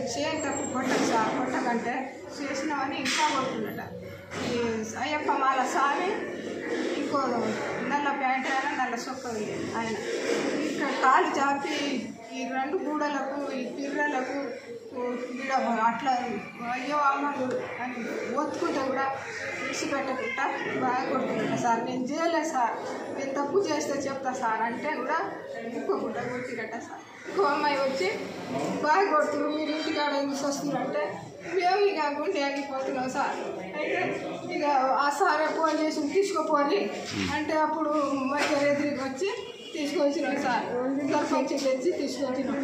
చేయంటప్పుడు కొట్టకు sir కొట్టకంటే చేసినామని ఇంకా కొడుతుందట ఈ అయ్యప్ప మాల స్వామి ఇంకో నల్ల ప్యాంట్ ఆయన నల్ల సొక్క ఆయన ఇక్కడ కాలు చాపి ఈ రెండు గూడలకు ఈ పిర్రలకు ఈడ అట్లా అయ్యో అమ్మలు అని ఒత్తుకుంటే కూడా విడిచిపెట్టకుండా బాగా కొడుతుంటా సార్ నేను చేయలేదు సార్ నేను తప్పు చేస్తే చెప్తా సార్ అంటే కూడా ఇంకోకుండా కొట్టిరట సార్ ఇంకో అమ్మాయి వచ్చి బాగా కొడుతున్నారు మీరు ఇంటికాడ ఎందుకు వస్తున్నారంటే మేము ఇక గుండె ఆగిపోతున్నాం సార్ అయితే ఇక ఆ సారే ఫోన్ చేసి తీసుకుపోని అంటే అప్పుడు మధ్య ఎదురుకి వచ్చి తీసుకొచ్చినాం సార్ సర్పంచ్ తెచ్చి తీసుకొచ్చినాం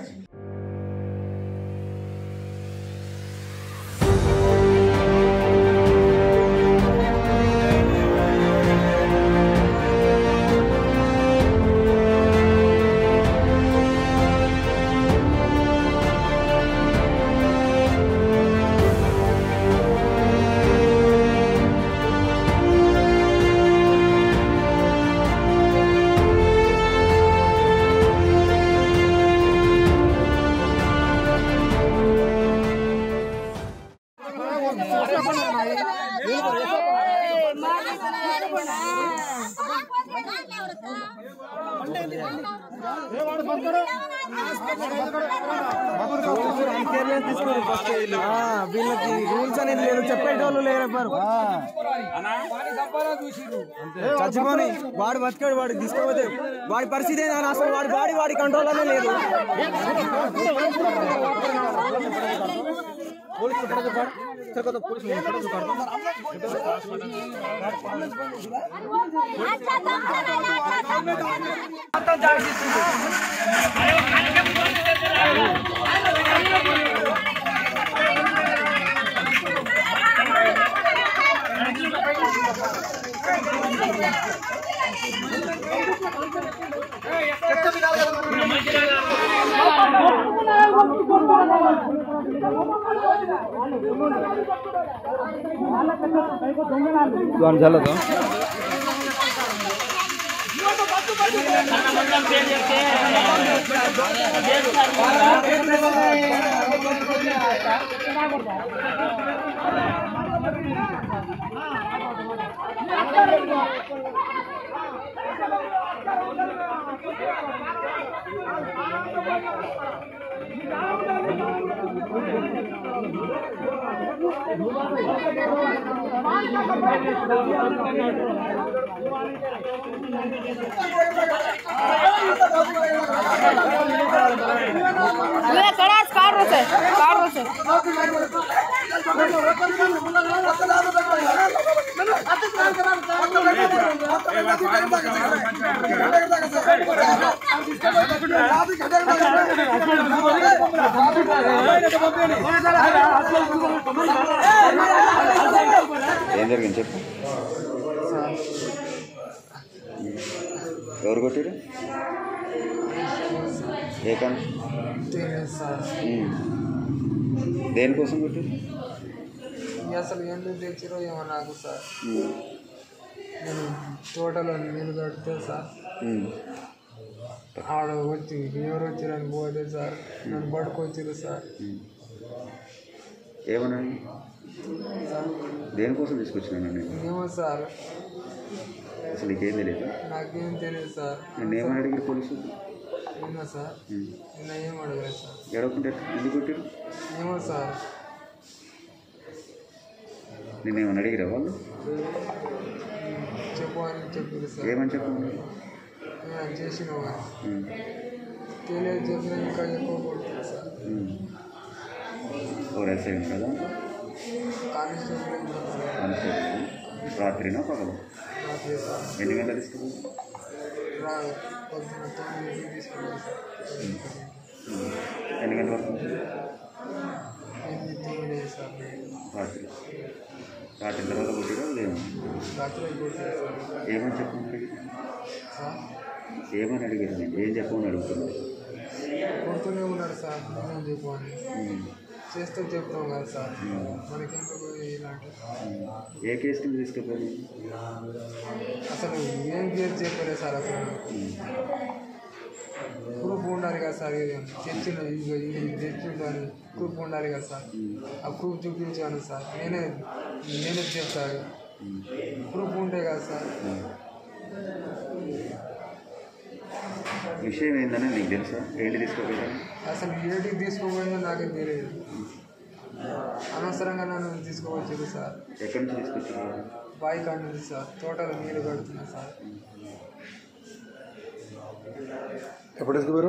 ఆ, వీళ్ళకి రూల్స్ అనేది లేదు చెప్పేటోళ్ళు లేరు ఎవ్వరు చచ్చిపోని వాడు బతికాడు వాడు తీసుకోపోతే వాడి పరిస్థితి ఏందని అసలు వాడి బాడీ వాడి కంట్రోల్ అనే లేదు ఏం జరిగింది చెప్పు ఎవరు కొట్టారు ఏ కానీ దేనికోసం కొట్టారు అసలు ఎందుకు తెచ్చిరో ఏమో నాకు సార్ ఉమ్. నేను తోటలో నీళ్ళు కడితే సార్ ఉమ్. ఆడ వచ్చి ఎవరు వచ్చిరని పోతే సార్ నన్ను పట్టుకొచ్చిరు సార్ ఉమ్. ఏమన్నాడు దేనికోసం తీసుకొచ్చినాను నేను ఏమో సార్ అసలు నీకేం తెలియదు నాకేం తెలియదు సార్ నన్ను ఏమని అడిగారు పోలీసులు నిన్న సార్ ఉమ్. నిన్న ఏం అడగలేదు సార్ ఎడవకుంటే ఎందుకు కొట్టారు ఏమో సార్ నిన్ను ఏమని అడిగిరా వాళ్ళు చెప్పు అని చెప్పారు సార్ ఏమని చెప్పండి నేను చేసినావు అని ఉమ్. తెలియదు చెప్పిన ఇంకా ఎక్కువ కొడుతుంది సార్ ఉమ్. ఓ ఎస్ఐ కదా కానిస్టేబుల్ కానిస్టేబుల్ రాత్రినా పగలు రాత్రి సార్ ఎన్ని గంటలు తీసుకున్నావు రా పొద్దున్న తొమ్మిది తీసుకున్నాను సార్ ఉమ్. ఎన్ని గంటల వరకు ఎనిమిది తొమ్మిది సార్ రాత్రి రాత్రి తర్వాత కొట్టిరా లేవు రాత్రి కొట్టారు సార్ ఏమని చెప్పమని సార్ ఏమని అడిగారు నేను ఏం చెప్పమని అడుగుతున్నాను కొడుతూనే ఉన్నాడు సార్ నేను చెప్పు అని ఉమ్. చేస్తే చెప్తాం కదా సార్ మనకెందుకు ఇలాంటి ఉమ్. ఏ కేసు కింద తీసుకెళ్ళారు అసలు ఏం కేసు చెప్పలేదు సార్ అసలు ఉమ్. ప్రూఫ్ ఉండాలి కదా సార్ ఇది తెచ్చిన ఇది ఇది తెచ్చిండు అని ప్రూఫ్ ఉండాలి కదా సార్ ఆ ప్రూఫ్ చూపించాను సార్ నేనే నేనే చెప్తాను ప్రూఫ్ ఉంటే కదా సార్ విషయం ఏందని నీకు తెలుసా ఏంటి తీసుకోపోయాను అసలు ఏటికి తీసుకోపోయిందో నాకే తెలియదు అనవసరంగా నన్ను తీసుకోవచ్చారు సార్ ఎక్కడి నుంచి తీసుకొచ్చారు బాయ్ కాడ నుంచి సార్ తోటలో నీళ్ళు కడుతున్నా సార్ ఎప్పుడు తీసుకుపోయారు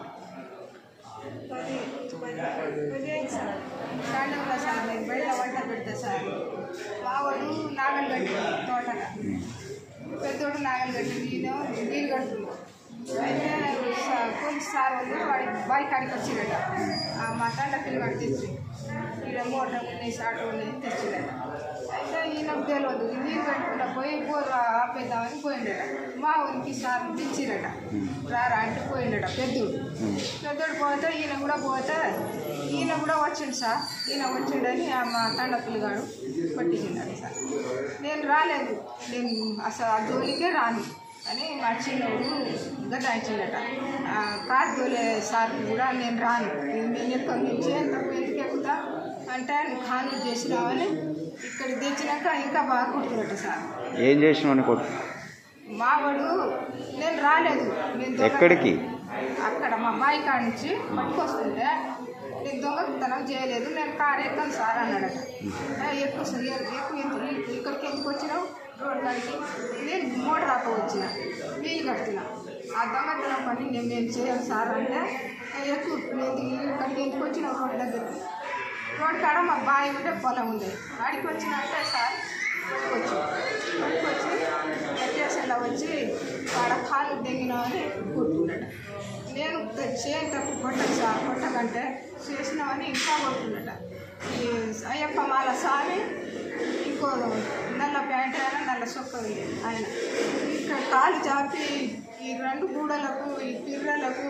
ఉదయం సార్ స్టాండప్లో సార్ నేను బయట వంట పెడతా సార్ మావాడు నాగలు కట్టి తోటగా పెద్దోడు నాగలు కట్టి నేను నీళ్ళు కడుతున్నాను అయితే సా- పోలీస్ సార్ వాళ్ళు వాడి బాయ్ కాడికి వచ్చిరట ఆ మా తండ్రి పిల్లవాడు తెచ్చి ఈడ మోటార్ ఉన్నాయి ఆటో ఉన్నాయి తెచ్చిరట అయితే ఈయనకు తెలియదు ఈ నీళ్ళు కట్టుకుంటా పోయి బోర్ ఆపేద్దామని పోయిండట మా ఊరికి సార్ పిలిచిరట రారా అంటే పోయిండట పెద్దోడు పెద్దోడు పోతే ఈయన కూడా పోతే ఈయన కూడా వచ్చిండు సార్ ఈయన వచ్చిండని ఆ మా తండ పిల్లగాడు పట్టించిండట సార్ నేను రాలేదు నేను అసలు ఆ జోలికే రాను అని మా చిన్నోడు గతాయించిండట ఆ కార్ తోలే సార్ కూడా నేను రాను నేను నేను ఎక్కడి నుంచి ఎంతకు ఎందుకు ఎక్కుతా అంటే ఖాను చేసినామని ఇక్కడికి తెచ్చినాక ఇంకా బాగా కొడుతున్నట్టు సార్ ఏం చేసినావు కొట్టు మావాడు నేను రాలేదు నేను దొంగ- ఎక్కడికి? అక్కడ మా బావి కాడ నుంచి పట్టుకొస్తుంటే నేను దొంగతనం చేయలేదు నేను కారు ఎక్కాను సార్ అన్నాడట "ఆ, ఎక్కువ సార్ ఎ- ఎక్కువ ఎందుకు ఈ- ఇక్కడికి ఎందుకు వచ్చినావు రోడ్ కాడికి నేను మోటార్ ఆప వచ్చిన నీళ్ళు కడుతున్నా ఆ దొంగతనం పని నేను నేను చేయను సార్ అంటే "ఆ, ఎక్కువ నేను ఇక్కడికి ఎందుకు వచ్చినావు రోడ్ దగ్గరికి రోడ్ కాడ మా బావి ఉంటే పొలం ఉంది ఆడికి వచ్చినట్టే సార్ పట్టుకొచ్చి పట్టుకొచ్చి స్టేషన్లో వచ్చి ఆడ కాలు దిగినామని కొట్టుకున్నాడు నేను చేయని తప్పు కొట్టను సార్ కొట్టకంటే చేసినామని ఇంకా కొట్టుకున్నాడు ఈ అయ్యప్ప మాల స్వామి ఇంకో నల్ల ప్యాంట్ ఆయన నల్ల చొక్క ఆయన ఇక్కడ కాలు చాపి ఈ రెండు గూడలకు ఈ పిర్రలకు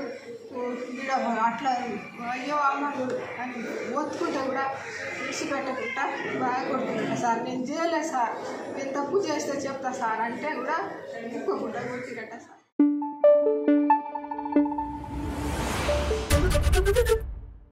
ఈడ అట్లా అయ్యో అమ్మ అని ఒత్తుకుంటే కూడా విడిచిపెట్టకుండా బాగా కొడుతుంట సార్ నేను చేయలేదు సార్ నేను తప్పు చేస్తే చెప్తా సార్ అంటే కూడా ఇంకోకుండా కొట్టిరట సార్